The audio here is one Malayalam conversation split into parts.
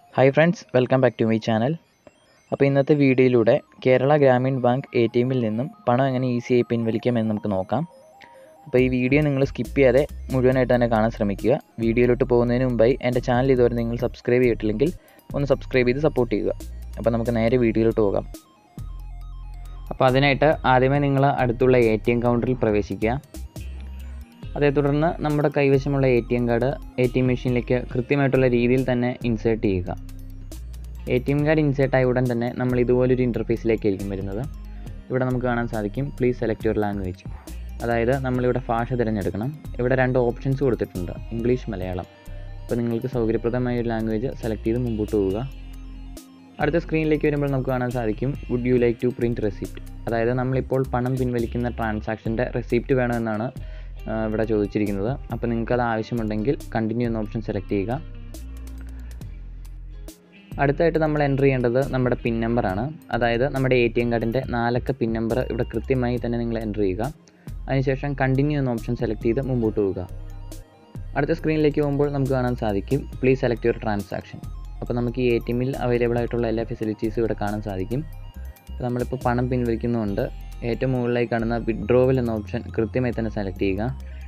hi friends welcome back to my channel അപ്പോൾ ഇന്നത്തെ വീഡിയോയിലൂടെ Kerala Gramin bank A T എമ്മിൽ നിന്നും പണം എങ്ങനെ ഈസിയായി പിൻവലിക്കാം എന്ന് നമുക്ക് നോക്കാം അപ്പോൾ ഈ വീഡിയോ നിങ്ങൾ സ്കിപ്പ് ചെയ്യാതെ മുഴുവനായിട്ട് തന്നെ കാണാൻ ശ്രമിക്കുക വീഡിയോയിലോട്ട് പോകുന്നതിന് മുമ്പായി എൻ്റെ ചാനൽ ഇതുവരെ നിങ്ങൾ സബ്സ്ക്രൈബ് ചെയ്തിട്ടില്ലെങ്കിൽ ഒന്ന് സബ്സ്ക്രൈബ് ചെയ്ത് സപ്പോർട്ട് ചെയ്യുക അപ്പോൾ നമുക്ക് നേരെ വീഡിയോയിലോട്ട് പോകാം അപ്പോൾ അതിനായിട്ട് ആദ്യമേ നിങ്ങൾ അടുത്തുള്ള എ ടി എം കൗണ്ടറിൽ പ്രവേശിക്കുക അതേ തുടർന്ന് നമ്മുടെ കൈവശമുള്ള A T M card A T M മെഷീനിലേക്ക് കൃത്യമായിട്ടുള്ള രീതിയിൽ തന്നെ ഇൻസേർട്ട് ചെയ്യുക A T M card insert ആയ ഉടൻ തന്നെ നമ്മൾ ഇതുപോലൊരു ഇൻ്റർഫേസിലേക്കായിരിക്കും വരുന്നത് ഇവിടെ നമുക്ക് കാണാൻ സാധിക്കും പ്ലീസ് സെലക്ട് യുവർ ലാംഗ്വേജ് അതായത് നമ്മളിവിടെ ഭാഷ തിരഞ്ഞെടുക്കണം ഇവിടെ രണ്ട് ഓപ്ഷൻസ് കൊടുത്തിട്ടുണ്ട് ഇംഗ്ലീഷ് മലയാളം അപ്പോൾ നിങ്ങൾക്ക് സൗകര്യപ്രദമായ ഒരു ലാംഗ്വേജ് സെലക്ട് ചെയ്ത് മുമ്പോട്ട് പോവുക അടുത്ത സ്ക്രീനിലേക്ക് വരുമ്പോൾ നമുക്ക് കാണാൻ സാധിക്കും would you like to print receipt അതായത് നമ്മളിപ്പോൾ പണം പിൻവലിക്കുന്ന ട്രാൻസാക്ഷൻ്റെ റെസിപ്റ്റ് വേണമെന്നാണ് ആ, ഇവിടെ ചോദിച്ചിരിക്കുന്നത് അപ്പോൾ നിങ്ങൾക്ക് അത് ആവശ്യമുണ്ടെങ്കിൽ കണ്ടിന്യൂ എന്ന ഓപ്ഷൻ സെലക്ട് ചെയ്യുക അടുത്തായിട്ട് നമ്മൾ എൻ്റർ ചെയ്യേണ്ടത് നമ്മുടെ പിൻ നമ്പറാണ് അതായത് നമ്മുടെ എ ടി എം കാർഡിൻ്റെ നാലക്ക പിൻ നമ്പർ ഇവിടെ കൃത്യമായി തന്നെ നിങ്ങൾ എൻ്റർ ചെയ്യുക അതിനുശേഷം കണ്ടിന്യൂ എന്ന ഓപ്ഷൻ സെലക്ട് ചെയ്ത് മുമ്പോട്ട് പോവുക അടുത്ത സ്ക്രീനിലേക്ക് പോകുമ്പോൾ നമുക്ക് കാണാൻ സാധിക്കും പ്ലീസ് സെലക്ട് യുവർ ട്രാൻസാക്ഷൻ അപ്പോൾ നമുക്ക് ഈ എ ടി എമ്മിൽ അവൈലബിൾ ആയിട്ടുള്ള എല്ലാ ഫെസിലിറ്റീസും ഇവിടെ കാണാൻ സാധിക്കും അപ്പോൾ നമ്മളിപ്പോൾ പണം പിൻവലിക്കുന്നുണ്ട് ഏറ്റവും മുകളിലായി കാണുന്ന വിഡ്രോവൽ എന്ന ഓപ്ഷൻ കൃത്യമായി തന്നെ സെലക്ട് ചെയ്യുക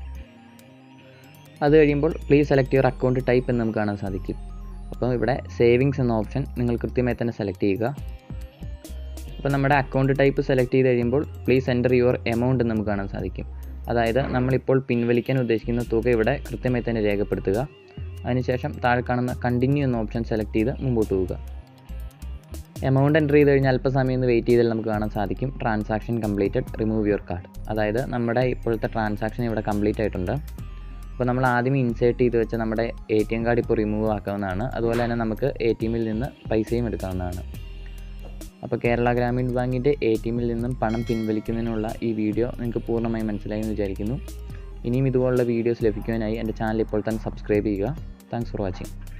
അത് കഴിയുമ്പോൾ please select your account type എന്ന് നമുക്ക് കാണാൻ സാധിക്കും അപ്പോൾ ഇവിടെ സേവിങ്സ് എന്ന ഓപ്ഷൻ നിങ്ങൾ കൃത്യമായി തന്നെ സെലക്ട് ചെയ്യുക അപ്പോൾ നമ്മുടെ അക്കൗണ്ട് ടൈപ്പ് സെലക്ട് ചെയ്ത് കഴിയുമ്പോൾ പ്ലീസ് എൻ്റർ യുവർ എമൗണ്ട് എന്ന് നമുക്ക് കാണാൻ സാധിക്കും അതായത് നമ്മളിപ്പോൾ പിൻവലിക്കാൻ ഉദ്ദേശിക്കുന്ന തുക ഇവിടെ കൃത്യമായി തന്നെ രേഖപ്പെടുത്തുക അതിനുശേഷം താഴെ കാണുന്ന കണ്ടിന്യൂ എന്ന ഓപ്ഷൻ സെലക്ട് ചെയ്ത് മുമ്പോട്ട് പോവുക എമൗണ്ട് എൻ്റർ ചെയ്ത് കഴിഞ്ഞാൽ അല്പസമയം ഒന്ന് വെയിറ്റ് ചെയ്താൽ നമുക്ക് കാണാൻ സാധിക്കും transaction completed remove your card അതായത് നമ്മുടെ ഇപ്പോഴത്തെ ട്രാൻസാക്ഷൻ ഇവിടെ കംപ്ലീറ്റ് ആയിട്ടുണ്ട് അപ്പോൾ നമ്മൾ ആദ്യം ഇൻസേർട്ട് ചെയ്ത് വെച്ച നമ്മുടെ എ ടി എം കാർഡ് ഇപ്പോൾ റിമൂവ് ആക്കാവുന്നതാണ് അതുപോലെ തന്നെ നമുക്ക് എ ടി എമ്മിൽ നിന്ന് പൈസയും എടുക്കാവുന്നതാണ് അപ്പോൾ കേരള ഗ്രാമീൺ ബാങ്കിൻ്റെ എ ടി എമ്മിൽ നിന്നും പണം പിൻവലിക്കുന്നതിനുള്ള ഈ വീഡിയോ നിങ്ങൾക്ക് പൂർണ്ണമായും മനസ്സിലായി എന്ന് വിചാരിക്കുന്നു ഇനിയും ഇതുപോലുള്ള വീഡിയോസ് ലഭിക്കുവാനായി എൻ്റെ ചാനൽ ഇപ്പോൾ തന്നെ സബ്സ്ക്രൈബ് ചെയ്യുക താങ്ക്സ് ഫോർ വാച്ചിങ്